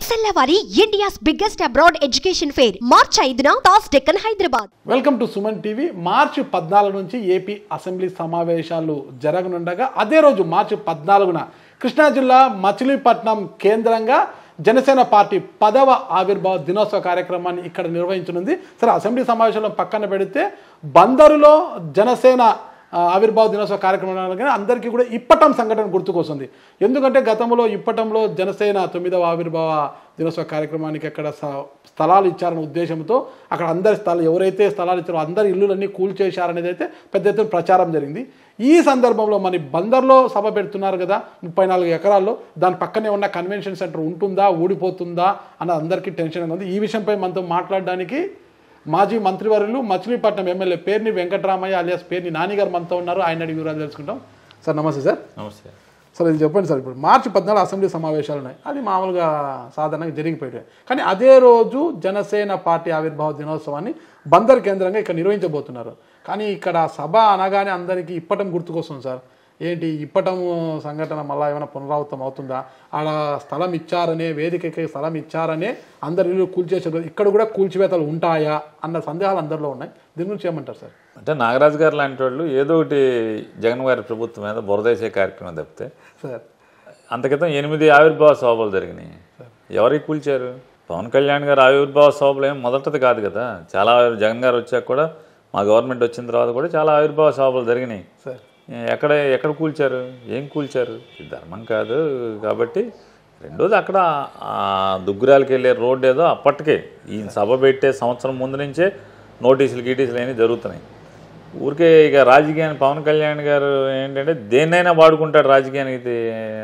XL వారి India's biggest abroad education fair March ఐదున తాస్ Deccan Hyderabad welcome to Suman TV మార్చి పద్నాలుగు నుంచి ఏపీ అసెంబ్లీ సమావేశాలు జరగనుండగా అదే రోజు మార్చి పద్నాలుగున కృష్ణా జిల్లా మచిలీపట్నం కేంద్రంగా జనసేన పార్టీ పదవ ఆవిర్భావ దినోత్సవ కార్యక్రమాన్ని ఇక్కడ నిర్వహించనుంది సరే అసెంబ్లీ సమావేశంలో పక్కన పెడితే బందరులో జనసేన ఆ, ఆవిర్భావ దినోత్సవ కార్యక్రమం అనగానే అందరికీ కూడా ఇప్పటం సంఘటన గుర్తుకొస్తుంది ఎందుకంటే గతంలో ఇప్పటంలో జనసేన తొమ్మిదవ ఆవిర్భావ దినోత్సవ కార్యక్రమానికి అక్కడ స- స్థలాలు ఇచ్చారనే ఉద్దేశంతో అక్కడ అందరి స్థలాలు ఎవరైతే స్థలాలు ఇచ్చారో అందరి ఇల్లులన్నీ కూల్చేశారనేది అయితే పెద్ద ఎత్తున ప్రచారం జరిగింది ఈ సందర్భంలో మన బందర్లో సభ పెడుతున్నారు కదా ముప్పై నాలుగు ఎకరాల్లో దాని పక్కనే ఉన్న కన్వెన్షన్ సెంటర్ ఉంటుందా ఊడిపోతుందా అన్న అందరికీ టెన్షన్గా ఉంది ఈ విషయంపై మనతో మాట్లాడడానికి మాజీ మంత్రివర్యులు మచిలీపట్నం ఎమ్మెల్యే పేర్ని వెంకటరామయ్య అలియాస్ పేర్ని నానిగారు మనతో ఉన్నారు ఆయన అడిగి వివరాలు తెలుసుకుంటాం సార్ నమస్తే సార్ నమస్తే సార్ ఇది చెప్పండి సార్ ఇప్పుడు మార్చి పద్నాలుగు అసెంబ్లీ సమావేశాలు ఉన్నాయి అది మామూలుగా సాధారణంగా జరిగిపోయాయి కానీ అదే రోజు జనసేన పార్టీ ఆవిర్భావ దినోత్సవాన్ని బందర్ కేంద్రంగా ఇక్కడ నిర్వహించబోతున్నారు కానీ ఇక్కడ సభ అనగానే అందరికీ ఇప్పటం గుర్తుకొస్తుంది సార్ ఏంటి ఇప్పటం సంఘటన మళ్ళీ ఏమైనా పునరావృతం అవుతుందా ఆడ స్థలం ఇచ్చారనే వేదికకి స్థలం ఇచ్చారనే అందరి ఇల్లు కూల్చేసారు ఇక్కడ కూడా కూల్చివేతలు ఉంటాయా అన్న సందేహాలు అందరిలో ఉన్నాయి దీని గురించి ఏమంటారు సార్ అంటే నాగరాజు గారు లాంటి వాళ్ళు ఏదో ఒకటి జగన్ గారి ప్రభుత్వం మీద బురదేసే కార్యక్రమం తప్పితే సార్ అంత క్రితం ఎనిమిది ఆవిర్భావ సభలు జరిగినాయి ఎవరికి కూల్చారు పవన్ కళ్యాణ్ గారు ఆవిర్భావ సభలు ఏం మొదటిది కాదు కదా చాలా ఆవిర్- జగన్ గారు వచ్చాక కూడా మా గవర్నమెంట్ వచ్చిన తర్వాత కూడా చాలా ఆవిర్భావ సభలు జరిగినాయి సార్ ఎక్కడ ఎక్కడ కూల్చారు ఏం కూల్చారు ఇది ధర్మం కాదు కాబట్టి రెండోది అక్కడ ఆ దుగ్గురాలకి వెళ్ళే రోడ్డు ఏదో అప్పటికే ఈ సభ పెట్టే సంవత్సరం ముందు నుంచే నోటీసులు గీటీసులు అనేవి జరుగుతున్నాయి ఊరికే ఇక రాజకీయాన్ని పవన్ కళ్యాణ్ గారు ఏంటంటే దేన్నైనా వాడుకుంటాడు రాజకీయానికి ఇది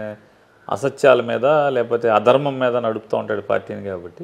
అసత్యాల మీద లేకపోతే అధర్మం మీద నడుపుతూ ఉంటాడు పార్టీని కాబట్టి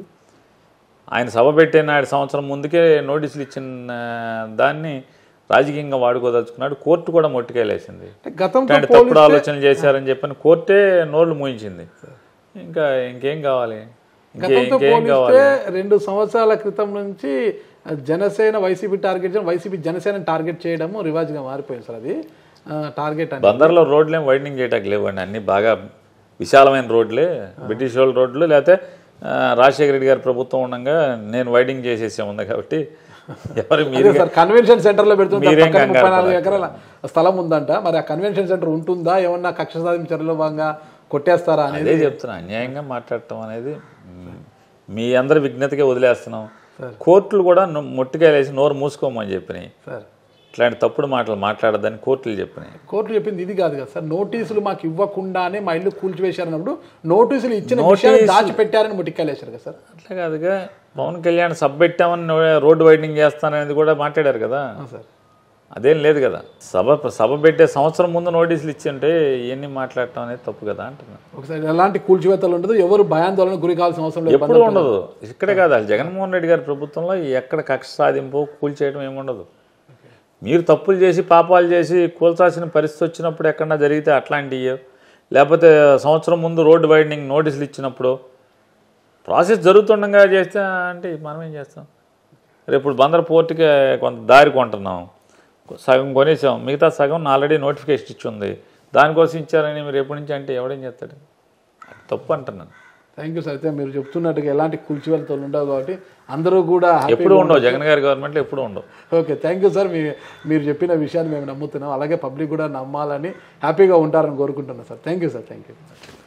ఆయన సభ పెట్టే నాడు సంవత్సరం ముందుకే నోటీసులు ఇచ్చిన దాన్ని రాజకీయంగా వాడుకోదలుచుకున్నాడు కోర్టు కూడా మొట్టికేలేసింది అంటే గతంతో ఇట్లాంటి తప్పుడు ఆలోచనలు చేశారని చెప్పని కోర్టే నోళ్లు మూయించింది ఇంకా ఇంకేం కావాలి ఇంకే గతంతో ఇంకేం కావాలి పోలిస్తే రెండు సంవత్సరాల క్రితం నుంచి జనసేన వైసీపీ టార్గెట్ చేయడం వైసీపీ జనసేన టార్గెట్ చేయడము రివాజ్గా మారిపోయింది సార్ అది ఆ, టార్గెట్ అని బందర్లో రోడ్లేం వైడనింగ్ చేయడానికి లేవండి అన్ని బాగా విశాలమైన రోడ్లే బ్రిటిష్ వాళ్ళ రోడ్లు లేకపోతే ఆ, రాజశేఖర రెడ్డి గారి ప్రభుత్వం ఉండగా నేను వైడింగ్ చేసేసే ఉంది కాబట్టి ఎవరు మీరు అదే సార్ కన్వెన్షన్ సెంటర్ లో పెడుతుంటే మీరేం పక్కన ముప్పై కంగారు నాలుగు ఎకరాల స్థలం ఉందంట మరి ఆ కన్వెన్షన్ సెంటర్ ఉంటుందా ఏమన్నా కక్ష సాధింపు చర్యలో భాగంగా కొట్టేస్తారా అనేది అదే చెప్తున్నా అన్యాయంగా మాట్లాడటం అనేది మ్, మీ అందరి విజ్ఞతకే వదిలేస్తున్నాం కోర్టులు కూడా ను- మొట్టికాయలేసి నోరు మూసుకోమని చెప్పినాయి సార్ ఇట్లాంటి తప్పుడు మాటలు మాట్లాడదని కోర్టులు చెప్పినాయి కోర్టు చెప్పింది ఇది కాదు కదా సార్ నోటీసులు మాకు ఇవ్వకుండానే మా ఇల్లు కూల్చివేశారన్నప్పుడు నోటీసులు ఇచ్చిన విషయాన్ని దాచిపెట్టారని ముట్టికాలేశారు కదా సార్ అట్లా కాదుగా పవన్ కళ్యాణ్ సబ్ పెట్టామని నో- రోడ్డు వైడనింగ్ చేస్తాననేది కూడా మాట్లాడారు కదా ఆ, సార్ అదేం లేదు కదా సభ సభ పెట్టే సంవత్సరం ముందు నోటీసులు ఇచ్చింటే ఇవన్నీ మాట్లాడటం అనేది తప్పు కదా అంటున్నా ఒకసారి ఎలాంటి కూల్చివేతలు ఉండదు ఎవరు భయాందోళన గురి కావాల్సిన అవసరం లేదు ఎప్పుడు ఉండదు ఇక్కడే కాదు అసలు జగన్మోహన్ రెడ్డి గారి ప్రభుత్వంలో ఎక్కడ కక్ష సాధింపు కూల్చేయడం ఏముండదు మీరు తప్పులు చేసి పాపాలు చేసి కూల్చాల్సిన పరిస్థితి వచ్చినప్పుడు ఎక్కడన్నా జరిగితే అట్లాంటివి లేకపోతే సంవత్సరం ముందు రోడ్డు వైడనింగ్ నోటీసులు ఇచ్చినప్పుడు ప్రాసెస్ జరుగుతుండగా చేస్తే అంటే మనం ఏం చేస్తాం రేపు ఇప్పుడు బందర్ పోర్టుకి కొంత దారి కొంటున్నాం సగం కొనేసాం మిగతా సగం ఆల్రెడీ నోటిఫికేషన్ ఇచ్చి ఉంది దానికోసం ఇచ్చారని మీరు ఎప్పటి నుంచి అంటే ఎవడేం చేస్తాడు అది తప్పు అంటున్నాను థ్యాంక్ యూ సార్ అయితే మీరు చెప్తున్నట్టుగా ఎలాంటి కూల్చివేతలు ఉండవు కాబట్టి అందరూ కూడా happy ఎప్పుడు ఉండవు జగన్ గారి గవర్నమెంట్లో ఎప్పుడు ఉండవు ఓకే థ్యాంక్ యూ సార్ మీ మీరు చెప్పిన విషయాన్ని మేము నమ్ముతున్నాం అలాగే పబ్లిక్ కూడా నమ్మాలని హ్యాపీగా ఉంటారని కోరుకుంటున్నాం sir thank you sir thank you